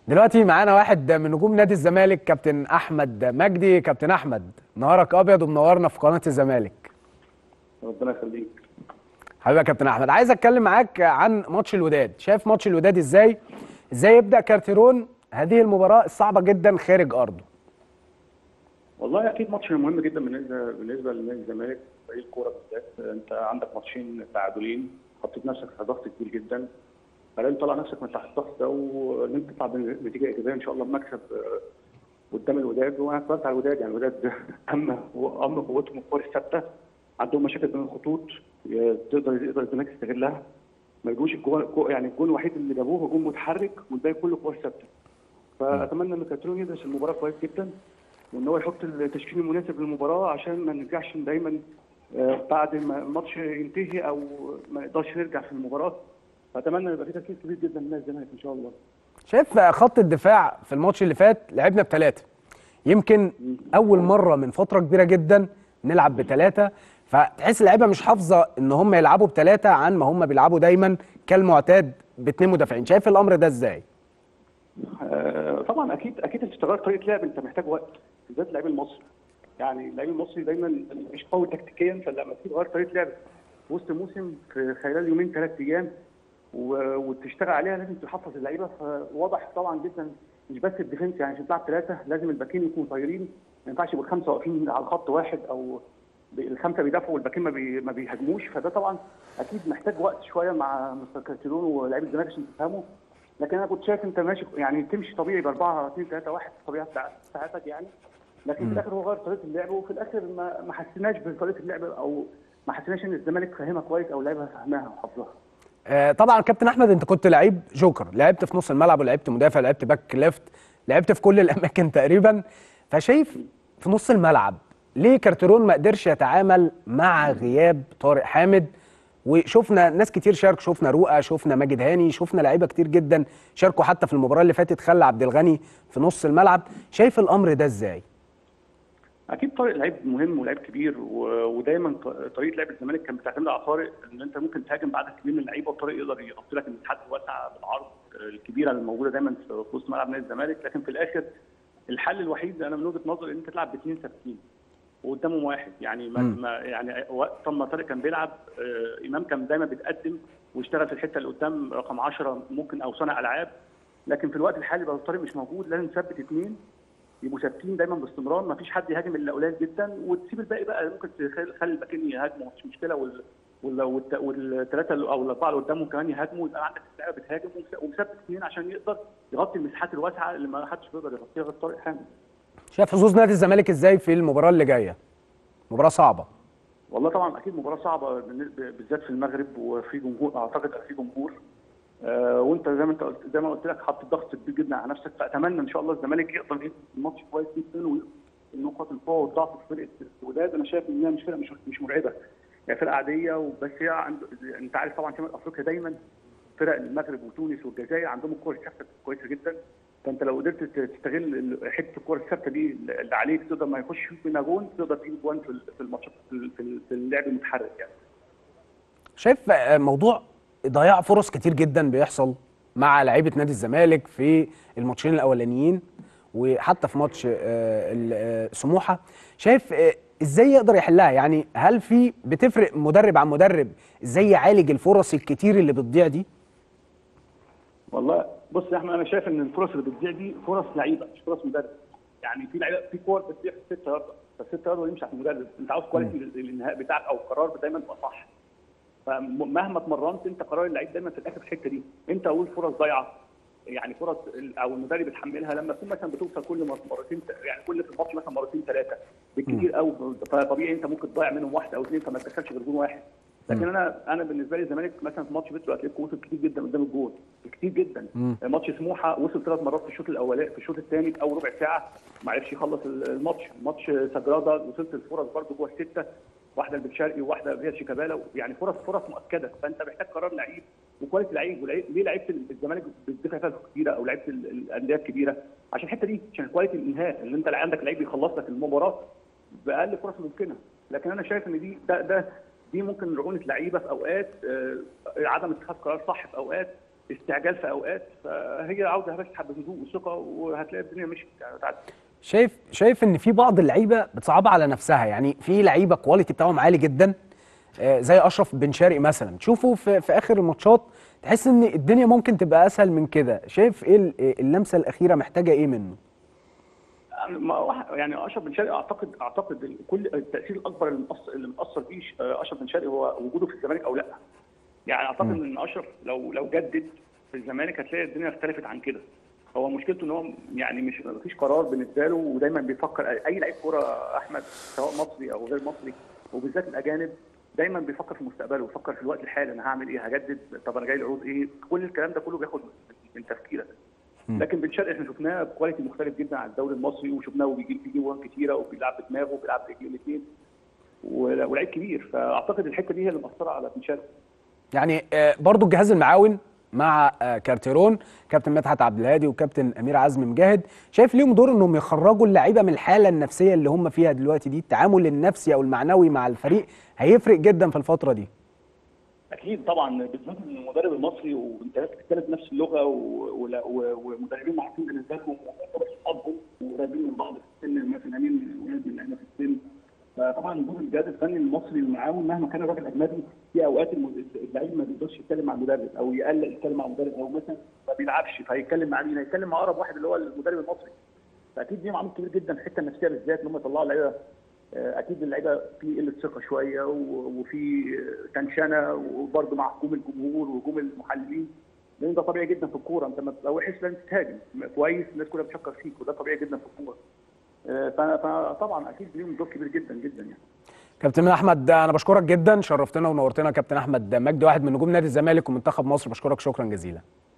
دلوقتي معانا واحد من نجوم نادي الزمالك كابتن احمد مجدي كابتن احمد نهارك ابيض ومنورنا في قناه الزمالك ربنا يخليك حبيبي يا كابتن احمد عايز اتكلم معاك عن ماتش الوداد شايف ماتش الوداد ازاي ازاي يبدا كارتيرون هذه المباراه الصعبه جدا خارج ارضه والله اكيد ماتش مهم جدا بالنسبه بالنسبه لنادي الزمالك فريق الكوره بالذات انت عندك ماتشين تعادلين حطيت نفسك في ضغط كبير جدا بعدين طلع نفسك من تحت الضغط ده وان انت تطلع بنتيجه ايجابيه ان شاء الله بمكسب آه، قدام الوداد وانا اتفرجت على الوداد يعني الوداد اما اما قوتهم الكوره الثابته عندهم مشاكل بين الخطوط آه، تقدر يقدر الزمالك يستغلها ما يجوش الجول جو- يعني الجول الوحيد اللي جابوه هجوم متحرك والباقي كله كور ثابته فاتمنى ان كاترون يدرس المباراه كويس جدا وان هو يحط التشكيل المناسب للمباراه عشان ما نرجعش دايما آه، بعد ما الماتش ينتهي او ما نقدرش نرجع في المباراه فاتمنى يبقى في تركيز كبير جدا من نادي الزمالك ان شاء الله شايف خط الدفاع في الماتش اللي فات لعبنا بثلاثه يمكن اول مره من فتره كبيره جدا نلعب بثلاثه فتحس اللعيبه مش حافظه ان هم يلعبوا بثلاثه عن ما هم بيلعبوا دايما كالمعتاد باثنين مدافعين شايف الامر ده ازاي آه، طبعا اكيد اكيد انت تغير طريقه لعب انت محتاج وقت بالذات اللعيب المصري يعني اللعيب المصري دايما مش قوي تكتيكيا فلما تيجي تغير طريقه لعب في وسط موسم في خلال يومين ثلاث ايام و- وتشتغل عليها لازم تحفظ اللعيبه فواضح طبعا جدا مش بس الديفنس يعني عشان تلعب ثلاثه لازم الباكين يكونوا طايرين ما ينفعش يبقوا الخمسه واقفين على خط واحد او ب- الخمسه بيدافعوا والباكين ما, بي ما بيهاجموش فده طبعا اكيد محتاج وقت شويه مع مستر كارتيرون ولاعيبه الزمالك عشان تفهموا لكن انا كنت شايف انت ماشي يعني تمشي طبيعي ب 4 2 3 1 الطبيعه بتاع- بتاعتك يعني لكن في الاخر هو غير طريقه اللعب وفي الاخر ما ما حسيناش بطريقه اللعب او ما حسيناش ان الزمالك فاهمها كويس او اللعيبه فاهماها وحافظاها آه، طبعا كابتن احمد انت كنت لعيب جوكر لعبت في نص الملعب ولعبت مدافع لعبت باك ليفت لعبت في كل الاماكن تقريبا فشايف في نص الملعب ليه كارتيرون ما قدرش يتعامل مع غياب طارق حامد وشفنا ناس كتير شارك شفنا رؤى شفنا ماجد هاني شفنا لعيبه كتير جدا شاركوا حتى في المباراه اللي فاتت خلى عبد الغني في نص الملعب شايف الامر ده ازاي اكيد طارق لعيب مهم ولعيب كبير و- ودايما ط- طريقه لعب الزمالك كانت بتعتمد على طارق ان انت ممكن تهاجم بعدد كبير من اللعيبه وطارق يقدر يغطي لك المساحات الواسعه بالعرض الكبيره اللي موجوده دايما في في وسط ملعب نادي الزمالك لكن في الاخر الحل الوحيد انا من وجهه نظري ان انت تلعب باثنين ثابتين وقدامهم واحد يعني ما مم. ما يعني وقت ما طارق كان بيلعب آه، امام كان دايما بيتقدم ويشتغل في الحته اللي قدام رقم 10 ممكن او صانع العاب لكن في الوقت الحالي لو طارق مش موجود لازم تثبت اثنين يبقوا ثابتين دايما باستمرار ما فيش حد يهاجم الا قليل جدا وتسيب الباقي بقى ممكن تخلي تخلي الباكين يهاجموا مش مشكله وال وال- والت- والثلاثه اللي- او الاربعه اللي قدامهم كمان يهاجموا يبقى عندك لعيبه بتهاجم ومس- ومثبت اثنين عشان يقدر يغطي المساحات الواسعه اللي ما حدش بيقدر يغطيها غير طارق حامد شايف حظوظ نادي الزمالك ازاي في المباراه اللي جايه مباراه صعبه والله طبعا اكيد مباراه صعبه بالنسبة- بالذات في المغرب وفي جمهور اعتقد في جمهور آه وانت زي ما انت قلت زي ما قلت لك حاطط ضغط كبير جدا على نفسك فاتمنى ان شاء الله الزمالك يقدر يكسب الماتش كويس جدا ويقدر نقط القوه والضعف في فرقه الوداد انا شايف ان هي مش فرقه مش مش مرعبه هي فرقه عاديه وبس هي عند... انت عارف طبعا شمال افريقيا دايما فرق المغرب وتونس والجزائر عندهم الكوره الثابته كويسه جدا فانت لو قدرت ت- تستغل ال- حته الكوره الثابته دي اللي عليك تقدر ما يخش فيك منها جون تقدر تجيب جوان في ال- في الماتشات في ال- في ال- في اللعب المتحرك يعني شايف آه، موضوع ضياع فرص كتير جدا بيحصل مع لعيبه نادي الزمالك في الماتشين الاولانيين وحتى في ماتش آه، ال- آه، سموحه شايف آه، ازاي يقدر يحلها يعني هل في بتفرق مدرب عن مدرب ازاي يعالج الفرص الكتير اللي بتضيع دي والله بص يا احمد انا شايف ان الفرص اللي بتضيع دي فرص لعيبه مش فرص مدرب يعني في لعيبه في كور بتضيع في 6 يارده بس 6 يارده دي مش على المدرب انت عاوز كواليتي الانهاء بتاعك او القرار دايما يبقى صح فمهما اتمرنت انت قرار اللعيب دايما في الاخر في الحته دي انت اقول فرص ضايعه يعني فرص ال- او المدرب يتحملها لما تكون مثلا بتوصل كل مر- مرتين يعني كل في الماتش مثلا مرتين ثلاثه بالكثير قوي فطبيعي انت ممكن تضيع منهم واحده او اثنين فما تدخلش غير جون واحد لكن انا انا بالنسبه لي الزمالك مثلا في ماتش بيترو اتلتيكو وصل كتير جدا قدام الجول كتير جدا ماتش سموحه وصل ثلاث مرات في الشوط الاولاني في الشوط الثاني في اول ربع ساعه ما عرفش يخلص ال- الماتش ماتش سجرادا وصلت الفرص برده جوه السته واحده لبن شرقي وواحده فيها شيكابالا يعني فرص فرص مؤكده فانت محتاج قرار لعيب وكواليتي لعيب ولعيب- ليه لعيبه الزمالك بتدفع فيها كتيره او لعيبه ال- الانديه الكبيره عشان الحته دي عشان كواليتي الانهاء اللي انت عندك لعيب يخلص لك المباراه باقل فرص ممكنه لكن انا شايف ان دي ده ده دي ممكن رعونه لعيبه في اوقات آه، عدم اتخاذ قرار صح في اوقات استعجال في اوقات فهي عاوزه بس حبه هدوء وثقه وهتلاقي الدنيا مشيت يعني هتعدي شايف شايف ان في بعض اللعيبه بتصعب على نفسها يعني في لعيبه كواليتي بتاعهم عالي جدا آه، زي اشرف بن شرقي مثلا تشوفه في, في اخر الماتشات تحس ان الدنيا ممكن تبقى اسهل من كده شايف ايه ال- اللمسه الاخيره محتاجه ايه منه يعني ما واحد- يعني اشرف بن شرقي اعتقد اعتقد ال- كل التاثير الاكبر اللي مأثر اللي مأثر فيه ش- اشرف بن شرقي هو وجوده في الزمالك او لا يعني اعتقد ان اشرف لو لو جدد في الزمالك هتلاقي الدنيا اختلفت عن كده هو مشكلته ان هو يعني مش مفيش قرار بالنسبه له ودايما بيفكر اي لعيب كوره احمد سواء مصري او غير مصري وبالذات الاجانب دايما بيفكر في مستقبله بيفكر في الوقت الحالي انا هعمل ايه هجدد طب انا جاي لي عروض ايه كل الكلام ده كله بياخد من تفكيرك لكن بن شرقي احنا شفناه بكواليتي مختلف جدا عن الدوري المصري وشفناه وبيجيب بيجيب جوان كتيره وبيلعب بدماغه وبيلعب برجليه الاثنين ولعيب كبير فاعتقد الحته دي هي اللي مأثره على بن شرقي يعني آه، برضو الجهاز المعاون مع آه، كارتيرون كابتن مدحت عبد الهادي وكابتن امير عزمي مجاهد شايف ليهم دور انهم يخرجوا اللعيبه من الحاله النفسيه اللي هم فيها دلوقتي دي التعامل النفسي او المعنوي مع الفريق هيفرق جدا في الفتره دي اكيد طبعا بالذات المدرب المصري وانت بتتكلم نفس اللغه و- ولا- و- ومدربين معروفين بالنسبه لهم ويعتبر اصحابهم وقريبين من بعض في السن مثلا امين ولاد من احنا في السن فطبعا وجود الجهاز الفني المصري المعاون مهما كان الراجل اجنبي في اوقات الم- اللعيب ما بيقدرش يتكلم مع المدرب او يقلق يتكلم مع المدرب او مثلا ما بيلعبش فهيتكلم مع مين؟ هيتكلم مع اقرب واحد اللي هو المدرب المصري فاكيد دي عامل كبير جدا في الحته النفسيه بالذات ان هم يطلعوا اللعيبه آه، اكيد اللعيبه في قله ثقه شويه و- وفي تنشنه وبرده مع هجوم الجمهور وهجوم المحللين لان ده طبيعي جدا في الكوره انت لما تبقى وحش لازم تهاجم كويس الناس كلها بتشكر فيك وده طبيعي جدا في الكوره آه، ف- فطبعا اكيد ليهم دور كبير جدا جدا يعني كابتن احمد انا بشكرك جدا شرفتنا ونورتنا كابتن احمد مجدي واحد من نجوم نادي الزمالك ومنتخب مصر بشكرك شكرا جزيلا